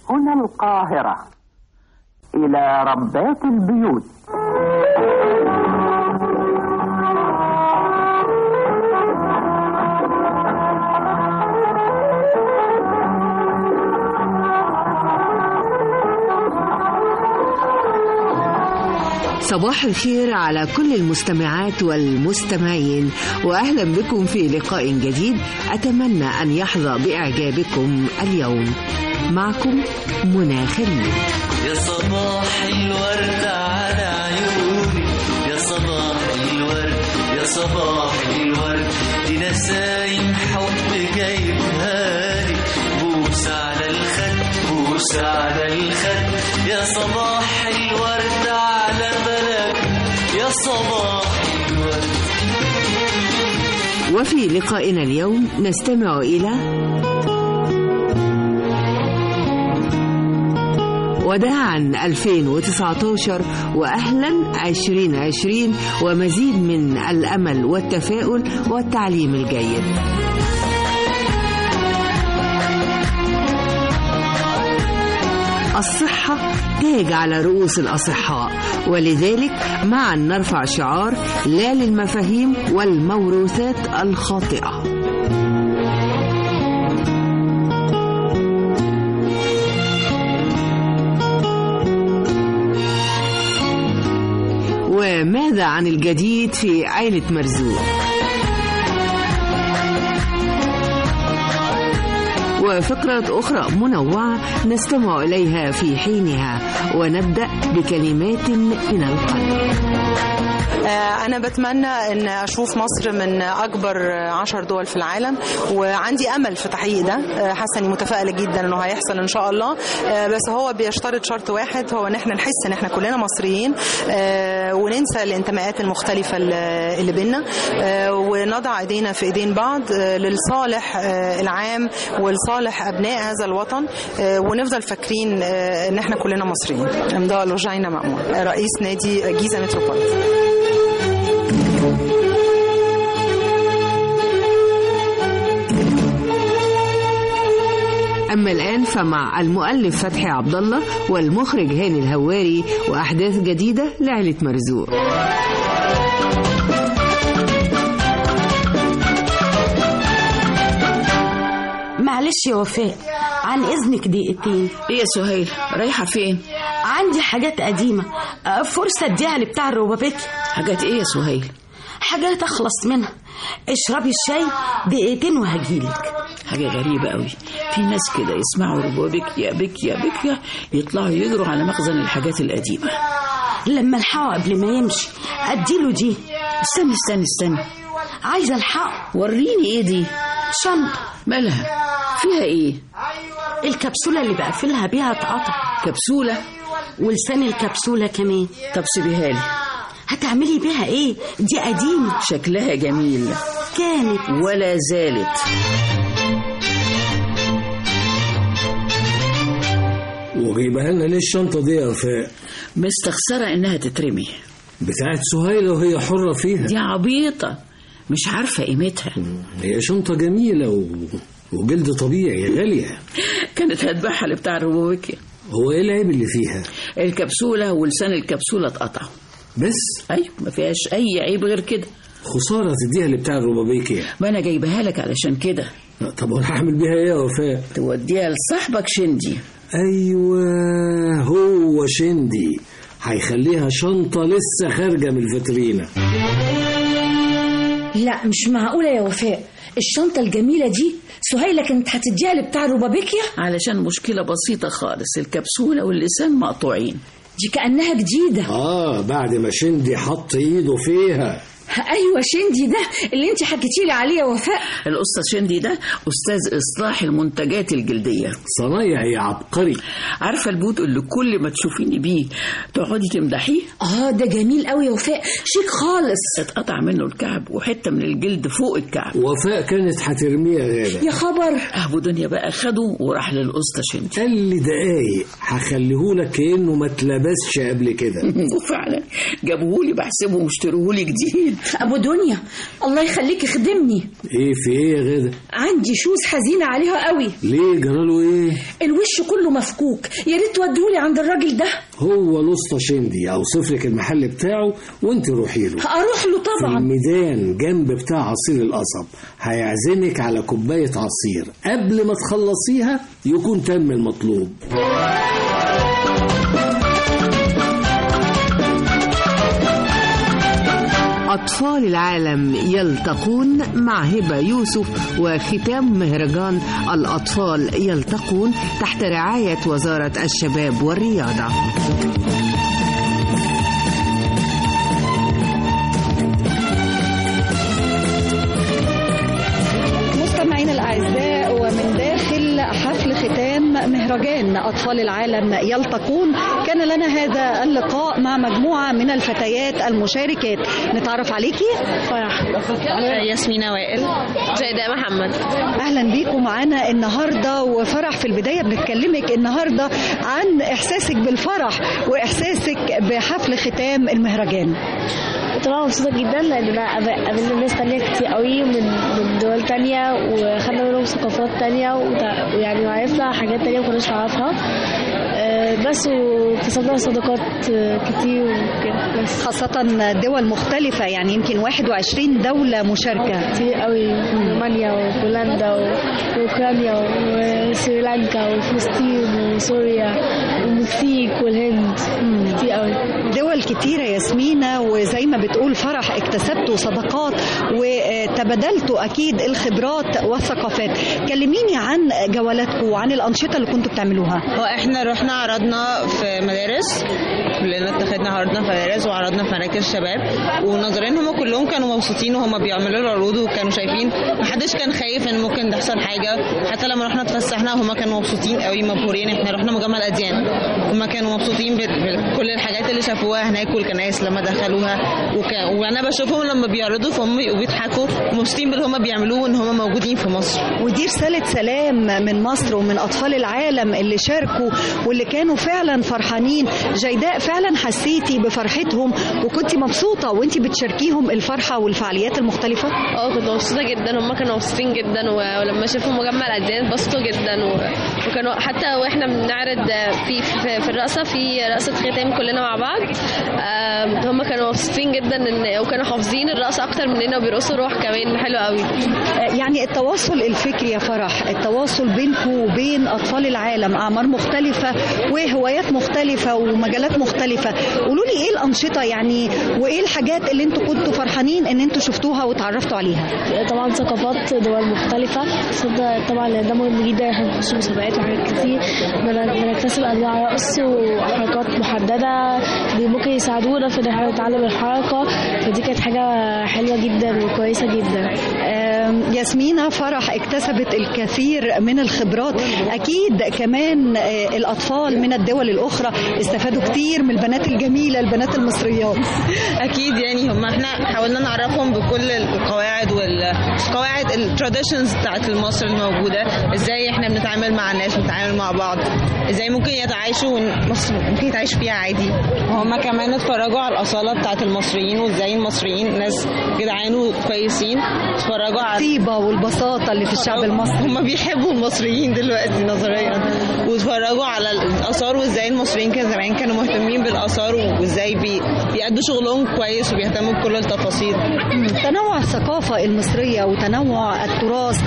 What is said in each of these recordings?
هنا القاهرة إلى ربات البيوت صباح الخير على كل المستمعات والمستمعين واهلا بكم في لقاء جديد اتمنى ان يحظى باعجابكم اليوم معكم منى خليل يا صباح الورد على عيوني يا صباح الورد يا صباح الورد دي نسايم حب جايبها لي بوس على الخد بوس على الخد يا صباح الورد على بلد يا صباح الورد وفي لقائنا اليوم نستمع الى وداعا 2019 واهلا 2020 ومزيد من الامل والتفاؤل والتعليم الجيد الصحة تاج على رؤوس الأصحاء ولذلك معا نرفع شعار لا للمفاهيم والموروثات الخاطئة وماذا عن الجديد في عائلة مرزوق وفقرة أخرى منوعة نستمع إليها في حينها ونبدأ بكلمات من القلب أنا بتمنى أن أشوف مصر من أكبر عشر دول في العالم وعندي أمل في تحقيق ده حاسة إني متفائلة جدا إنه هيحصل إن شاء الله بس هو بيشترط شرط واحد هو إن إحنا نحس إن إحنا كلنا مصريين وننسى الانتماءات المختلفة اللي بينا ونضع إيدينا في إيدين بعض للصالح العام ولصالح أبناء هذا الوطن ونفضل فاكرين إن إحنا كلنا مصريين إمضاء لوجينا مأمون رئيس نادي جيزة متروبوليتان أما الآن فمع المؤلف فتحي عبد الله والمخرج هاني الهواري وأحداث جديدة لعلة مرزوق معلش يا وفاء عن إذنك دقيقتين ايه يا سهيل رايحة فين؟ عندي حاجات قديمة أه، فرصة اديها لبتاع الروبابيكي حاجات ايه يا سهيل؟ حاجات أخلص منها اشربي الشاي دقيقتين وهجيلك حاجة غريبة قوي في ناس كده يسمعوا ربوبك يا بك يا بك يا يطلعوا يجروا على مخزن الحاجات القديمة لما الحقه قبل ما يمشي اديله دي استني استني استني عايزة الحقه وريني ايه دي شنطة مالها فيها ايه الكبسولة اللي بقفلها بيها اتقطع كبسولة ولسان الكبسولة كمان طب سيبيها لي هتعملي بيها ايه دي قديمة شكلها جميل كانت ولا زالت وجايبها لنا ليه الشنطة دي يا وفاء؟ مستخسرة انها تترمي بتاعت سهيلة وهي حرة فيها دي عبيطة مش عارفة قيمتها هي شنطة جميلة و... وجلد طبيعي غالية كانت هتبيعها لبتاع الربوبيكيا هو ايه العيب اللي فيها؟ الكبسولة ولسان الكبسولة اتقطعوا بس ايوه ما فيهاش اي عيب غير كده خسارة تديها لبتاع الروبابيكيا ما انا جايبها لك علشان كده طب وانا هعمل بيها ايه يا وفاء؟ توديها لصاحبك شندي ايوه هو شندي هيخليها شنطة لسه خارجة من الفاترينا لا مش معقولة يا وفاء الشنطة الجميلة دي سهيلة كانت هتديها لبتاع روبابيكيا علشان مشكلة بسيطة خالص الكبسولة واللسان مقطوعين دي كأنها جديدة اه بعد ما شندي حط ايده فيها أيوة شندي ده اللي انت حكيتي لي عليه يا وفاء الأستاذ شندي ده أستاذ إصلاح المنتجات الجلدية صنايعي عبقري عارفة البوت اللي كل ما تشوفيني بيه تقعدي تمدحيه اه ده جميل قوي يا وفاء شيك خالص اتقطع منه الكعب وحتة من الجلد فوق الكعب وفاء كانت هترميها غابة يا خبر أبو دنيا بقى خده وراح للأسطى شندي قال لي دقايق هخليهولك كأنه ما اتلبسش قبل كده وفعلا جابوهولي بحسبه واشتروهولي جديد ابو دنيا الله يخليك خدمني ايه في ايه يا غاده عندي شوز حزينه عليها قوي ليه جراله ايه الوش كله مفكوك يا ريت تودولي عند الراجل ده هو لسطى شندي اوصف لك المحل بتاعه وانت روحي له اروح له في طبعا الميدان جنب بتاع عصير القصب هيعزمك على كوبايه عصير قبل ما تخلصيها يكون تم المطلوب أطفال العالم يلتقون مع هبة يوسف وختام مهرجان الأطفال يلتقون تحت رعاية وزارة الشباب والرياضة مستمعينا الأعزاء ومن داخل حفل ختام مهرجان أطفال العالم يلتقون كان لنا هذا اللقاء مع مجموعة من الفتيات المشاركات نتعرف عليكي فرح ياسمينة وائل جيدة محمد أهلا بيكم معانا النهاردة وفرح في البداية بنتكلمك النهاردة عن إحساسك بالفرح وإحساسك بحفل ختام المهرجان طبعا مبسوطة جدا لأن أنا قاب- قابلنا ناس تانية كتير قوي من من دول تانية وخدنا منهم ثقافات تانية وتع- ويعني وعرفنا حاجات تانية مكناش نعرفها آه، بس واكتسبنا صداقات آه، كتير وكده بس خاصة دول مختلفة يعني يمكن 21 دولة مشاركة كتير قوي رومانيا وبولندا و- واوكرانيا وسريلانكا وفلسطين وسوريا والمكسيك والهند كتير قوي دول كتيرة ياسمينة وزي ما بتقول فرح اكتسبتوا صداقات وتبادلتوا أكيد الخبرات والثقافات كلميني عن جولاتكم وعن الأنشطة اللي كنتوا بتعملوها هو احنا رحنا عرضنا في مدارس كلنا اتخذنا عرضنا في مدارس وعرضنا في مراكز شباب ونظريا هم كلهم كانوا مبسوطين وهم بيعملوا العروض وكانوا شايفين محدش كان خايف ان ممكن تحصل حاجه حتى لما رحنا اتفسحنا هم كانوا مبسوطين قوي مبهورين احنا رحنا مجمع الاديان هم كانوا مبسوطين ب- بكل الحاجات اللي شافوها هناك والكنائس لما دخلوها وكان وانا بشوفهم لما بيعرضوا فهم بيبقوا بيضحكوا ومبسوطين باللي هم بيعملوه وان هم موجودين في مصر ودي رسالة سلام من مصر ومن أطفال العالم اللي شاركوا واللي كانوا فعلا فرحانين جيداء فعلا حسيتي بفرحتهم وكنتي مبسوطة وانتي بتشاركيهم الفرحة والفعاليات المختلفة اه كنت مبسوطة جدا هم كانوا مبسوطين جدا و- ولما شافوا مجمع الأديان اتبسطوا جدا و... وكانوا حتى واحنا بنعرض في في, في الرقصة في رقصة ختام كلنا مع بعض آم، هم كانوا مبسوطين جدا ان وكانوا حافظين الرقصة أكتر مننا وبيرقصوا روح كمان حلو قوي يعني التواصل الفكري يا فرح التواصل بينكم وبين أطفال العالم أعمار مختلفة وهوايات مختلفة ومجالات مختلفة قولوا لي إيه الأنشطة يعني وإيه الحاجات اللي أنتوا كنتوا فرحانين إن أنتوا شفتوها وتعرفتوا عليها طبعا ثقافات دول مختلفة صد- طبعا ده مهم جدا احنا بنخش مسابقات وحاجات كتير بن- بنكتسب انواع رقص وحركات محددة بي- ممكن يساعدونا في ان احنا نتعلم الحركة فدي كانت حاجة حلوة جدا وكويسة جدا آم، ياسمينة فرح اكتسبت الكثير من الخبرات أكيد كمان آه، الأطفال من الدول الأخرى استفادوا كتير من البنات الجميلة البنات المصريات اكيد يعني هم احنا حاولنا نعرفهم بكل القواعد والقواعد التراديشنز بتاعت مصر الموجوده ازاي احنا بنتعامل مع الناس بنتعامل مع بعض ازاي ممكن يتعايشوا وإن مصر ممكن يتعايش فيها عادي هم كمان اتفرجوا على الاصاله بتاعت المصريين وازاي المصريين ناس جدعان وكويسين اتفرجوا على الطيبة والبساطة اللي في الشعب المصري هم بيحبوا المصريين دلوقتي نظريا واتفرجوا على الاثار وازاي المصريين كان زمان كانوا مهتمين بالاثار وازاي بي... بيأدوا شغلهم كويس وبيهتموا بكل التفاصيل تنوع الثقافة المصرية وتنوع التراث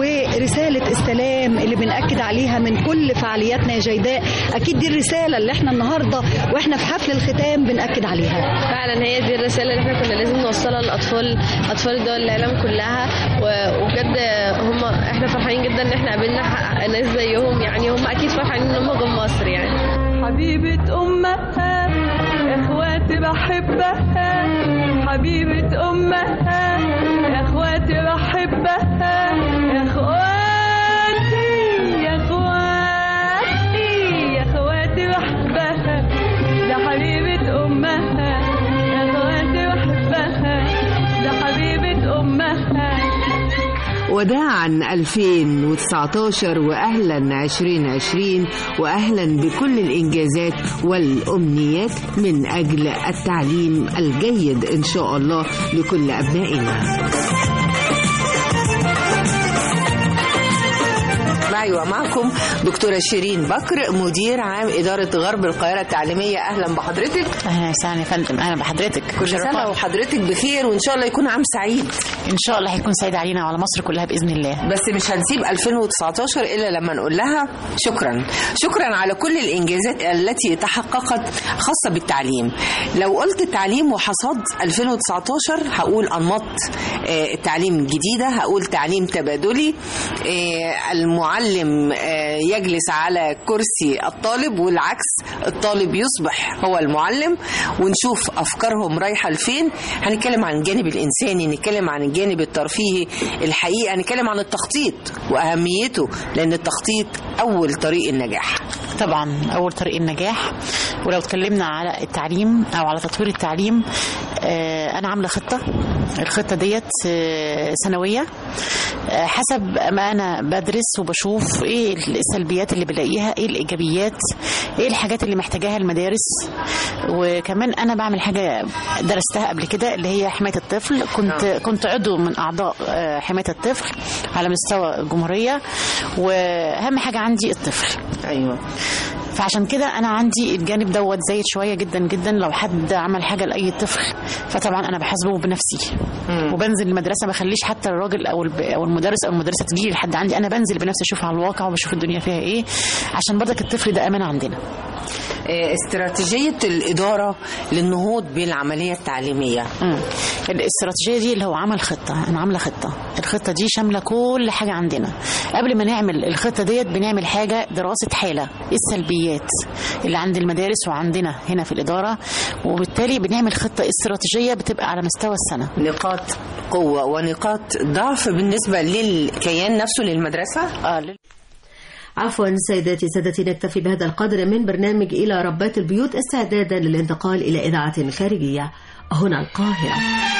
ورسالة السلام اللي بنأكد عليها من كل فعالياتنا يا جيداء أكيد دي الرسالة اللي احنا النهاردة واحنا في حفل الختام بنأكد عليها فعلا هي دي الرسالة اللي احنا كنا لازم نوصلها للأطفال أطفال دول العالم كلها و- وبجد هم احنا فرحانين جدا ان احنا قابلنا ح- ناس زيهم يعني هم أكيد فرحانين ان هم جم مصر يعني حبيبة أمها إخواتي بحبها حبيبة أمها إخواتي بحبها يا إخواتي يا إخواتي يا إخواتي بحبها ده حبيبة أمها يا إخواتي بحبها ده حبيبة أمها وداعا 2019 وأهلا 2020 وأهلا بكل الإنجازات والأمنيات من أجل التعليم الجيد إن شاء الله لكل أبنائنا معي ومعكم دكتورة شيرين بكر مدير عام إدارة غرب القاهرة التعليمية أهلا بحضرتك اهلا وسهلا يا فندم اهلا بحضرتك كل سنة وحضرتك بخير وإن شاء الله يكون عام سعيد ان شاء الله هيكون سعيد علينا وعلى مصر كلها باذن الله بس مش هنسيب 2019 إلا لما نقول لها شكرا شكرا على كل الإنجازات التي تحققت خاصة بالتعليم لو قلت التعليم وحصاد 2019 هقول أنماط آه، التعليم الجديدة هقول تعليم تبادلي آه، المعلم آه، يجلس على كرسي الطالب والعكس الطالب يصبح هو المعلم ونشوف أفكارهم رايحة لفين هنتكلم عن الجانب الإنساني نتكلم عن الجانب الترفيهي الحقيقة هنتكلم عن التخطيط وأهميته لأن التخطيط أول طريق النجاح طبعا اول طريق النجاح ولو اتكلمنا على التعليم او على تطوير التعليم آه، انا عامله خطه الخطه ديت آه، سنويه آه، حسب ما انا بدرس وبشوف ايه السلبيات اللي بلاقيها ايه الايجابيات ايه الحاجات اللي محتاجاها المدارس وكمان انا بعمل حاجه درستها قبل كده اللي هي حمايه الطفل كنت كنت عضو من اعضاء آه، حمايه الطفل على مستوى الجمهوريه واهم حاجه عندي الطفل ايوه فعشان كده انا عندي الجانب دوت زايد شويه جدا جدا لو حد عمل حاجه لاي طفل فطبعا انا بحاسبه بنفسي وبنزل المدرسه ما بخليش حتى الراجل او الب- او المدرس او المدرسه تجي لحد عندي انا بنزل بنفسي اشوف على الواقع وبشوف الدنيا فيها ايه عشان برضك الطفل ده امانه عندنا آه، استراتيجية الإدارة للنهوض بالعملية التعليمية مم. الاستراتيجيه دي اللي هو عمل خطه انا عامله خطه الخطه دي شامله كل حاجه عندنا قبل ما نعمل الخطه ديت بنعمل حاجه دراسه حاله إيه السلبيات اللي عند المدارس وعندنا هنا في الاداره وبالتالي بنعمل خطه استراتيجيه بتبقى على مستوى السنه نقاط قوة ونقاط ضعف بالنسبة للكيان نفسه للمدرسة اه عفوا سيداتي سادتي نكتفي بهذا القدر من برنامج إلى ربات البيوت استعدادا للانتقال إلى إذاعة خارجية هنا القاهرة